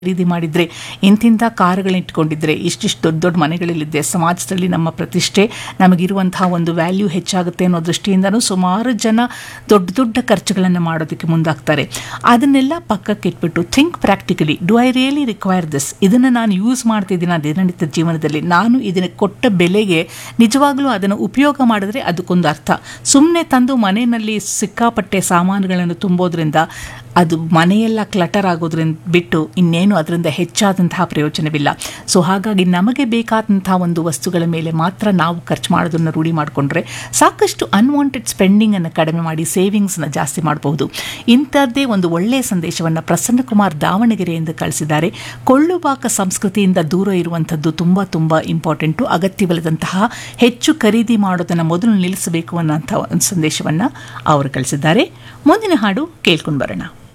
ಖರೀದಿ ಮಾಡಿದ್ರೆ ಇಂತಿಂಥ ಕಾರುಗಳನ್ನ ಇಟ್ಕೊಂಡಿದ್ರೆ ಇಷ್ಟಿಷ್ಟು ದೊಡ್ಡ ದೊಡ್ಡ ಮನೆಗಳಲ್ಲಿದ್ದೆ ಸಮಾಜದಲ್ಲಿ ನಮ್ಮ ಪ್ರತಿಷ್ಠೆ ನಮಗಿರುವಂತಹ ಒಂದು ವ್ಯಾಲ್ಯೂ ಹೆಚ್ಚಾಗುತ್ತೆ ಅನ್ನೋ ದೃಷ್ಟಿಯಿಂದನೂ ಸುಮಾರು ಜನ ದೊಡ್ಡ ದೊಡ್ಡ ಖರ್ಚುಗಳನ್ನು ಮಾಡೋದಕ್ಕೆ ಮುಂದಾಗ್ತಾರೆ ಅದನ್ನೆಲ್ಲ ಪಕ್ಕಕ್ಕೆ ಇಟ್ಬಿಟ್ಟು think practically do I really require this ಇದನ್ನು ನಾನು ಯೂಸ್ ಮಾಡ್ತಿದ್ದೀನಿ ದಿನನಿತ್ಯ ಜೀವನದಲ್ಲಿ ನಾನು ಇದನ್ನು ಕೊಟ್ಟ ಬೆಲೆಗೆ ನಿಜವಾಗ್ಲೂ ಅದನ್ನು ಉಪಯೋಗ ಮಾಡಿದ್ರೆ ಅದಕ್ಕೊಂದು ಅರ್ಥ ಸುಮ್ಮನೆ ತಂದು ಮನೆಯಲ್ಲಿ ಸಿಕ್ಕಾಪಟ್ಟೆ ಸಾಮಾನುಗಳನ್ನು ತುಂಬೋದ್ರಿಂದ ಅದು ಮನೆಯೆಲ್ಲ ಕ್ಲಟರ್ ಆಗೋದ್ರಿಂದ ಬಿಟ್ಟು ಇನ್ನೇನು ಅದರಿಂದ ಹೆಚ್ಚಾದಂತಹ ಪ್ರಯೋಜನವಿಲ್ಲ ಸೊ ಹಾಗಾಗಿ ನಮಗೆ ಬೇಕಾದಂತಹ ಒಂದು ವಸ್ತುಗಳ ಮೇಲೆ ಮಾತ್ರ ನಾವು ಖರ್ಚು ಮಾಡೋದನ್ನು ರೂಢಿ ಮಾಡಿಕೊಂಡ್ರೆ ಸಾಕಷ್ಟು ಅನ್ವಾಂಟೆಡ್ ಸ್ಪೆಂಡಿಂಗನ್ನು ಕಡಿಮೆ ಮಾಡಿ ಸೇವಿಂಗ್ಸ್ನ ಜಾಸ್ತಿ ಮಾಡಬಹುದು ಇಂಥದ್ದೇ ಒಂದು ಒಳ್ಳೆಯ ಸಂದೇಶವನ್ನು ಪ್ರಸನ್ನಕುಮಾರ್ ದಾವಣಗೆರೆಯಿಂದ ಕಳಿಸಿದ್ದಾರೆ ಕೊಳ್ಳುಬಾಕ ಸಂಸ್ಕೃತಿಯಿಂದ ದೂರ ಇರುವಂಥದ್ದು ತುಂಬ ತುಂಬ ಇಂಪಾರ್ಟೆಂಟು ಅಗತ್ಯವಿಲ್ಲದಂತಹ ಹೆಚ್ಚು ಖರೀದಿ ಮಾಡೋದನ್ನು ಮೊದಲು ನಿಲ್ಲಿಸಬೇಕು ಅನ್ನೋಂಥ ಒಂದು ಸಂದೇಶವನ್ನು ಅವರು ಕಳಿಸಿದ್ದಾರೆ ಮುಂದಿನ ಹಾಡು ಕೇಳ್ಕೊಂಡು ಬರೋಣ